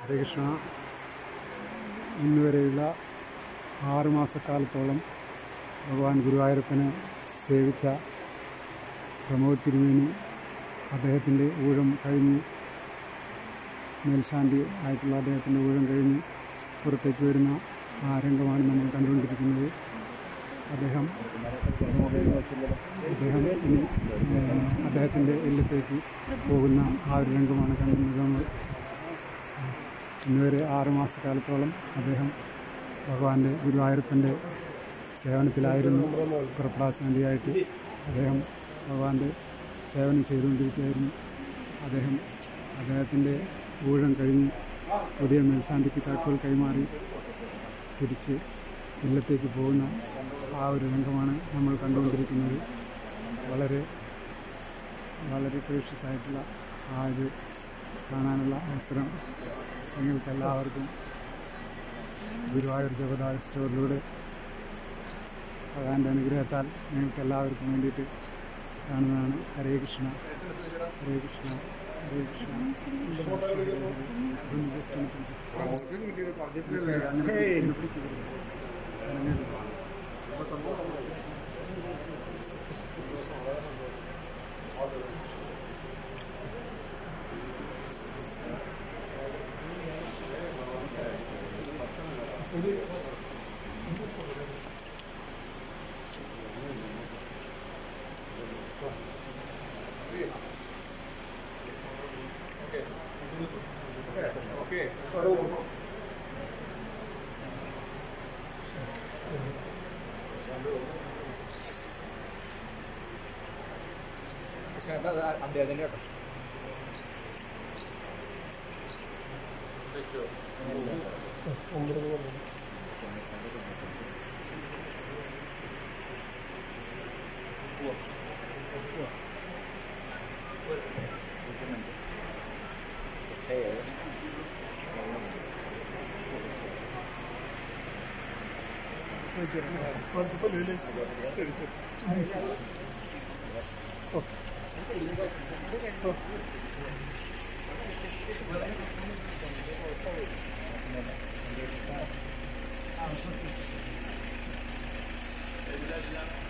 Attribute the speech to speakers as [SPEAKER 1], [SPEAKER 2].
[SPEAKER 1] ഹരേകൃഷ്ണ ഇന്നുവരെയുള്ള ആറ് മാസക്കാലത്തോളം ഭഗവാൻ ഗുരുവായൂരപ്പനെ സേവിച്ച പ്രമോദ് തിരുമേനി അദ്ദേഹത്തിൻ്റെ ഊഴം കഴിഞ്ഞ് മേൽശാന്തി ആയിട്ടുള്ള അദ്ദേഹത്തിൻ്റെ ഊഴം കഴിഞ്ഞ് പുറത്തേക്ക് വരുന്ന ആ രംഗമാണ് നമ്മൾ കണ്ടുകൊണ്ടിരിക്കുന്നത് അദ്ദേഹം അദ്ദേഹം ഇനി ഏഹ്, അദ്ദേഹത്തിൻ്റെ ഇല്ലത്തേക്ക് പോകുന്ന ആ ഒരു രംഗമാണ് കണ്ടുന്നത് നമ്മൾ ഇന്നുവരെ ആറ് മാസക്കാലത്തോളം അദ്ദേഹം ഭഗവാന്റെ ഗുരുവായൂരപ്പൻ്റെ സേവനത്തിലായിരുന്നു പുറപ്പെടാശാന്തിയായിട്ട് അദ്ദേഹം ഭഗവാന്റെ സേവനം ചെയ്തുകൊണ്ടിരിക്കുകയായിരുന്നു അദ്ദേഹം അദ്ദേഹത്തിൻ്റെ ഊഴം കഴിഞ്ഞ് പുതിയ മേൽശാന്തിക്ക് താക്കോൽ കൈമാറി തിരിച്ച് ഇല്ലത്തേക്ക് പോകുന്ന ആ ഒരു രംഗമാണ് നമ്മൾ കണ്ടുകൊണ്ടിരിക്കുന്നത് വളരെ വളരെ പ്രഷ്യസ് ആയിട്ടുള്ള ആ ഒരു കാണാനുള്ള അവസരം നിങ്ങൾക്ക് എല്ലാവർക്കും ഗുരുവായൂർ ജഗദായ സ്റ്റോറിലൂടെ ഭഗവാന്റെ അനുഗ്രഹത്താൽ നിങ്ങൾക്ക് എല്ലാവർക്കും വേണ്ടിയിട്ട് കാണുന്നതാണ് ഹരേ കൃഷ്ണ ഹരേ കൃഷ്ണ ഹരേ കൃഷ്ണ ഇതൊന്ന് just ഒന്ന് പിടിക്ക്. അങ്ങനെ ഒന്ന് പിടിക്ക്. അങ്ങനെ
[SPEAKER 2] അദ്ദേഹത്തിൻ്റെ കേട്ടോ
[SPEAKER 3] Thank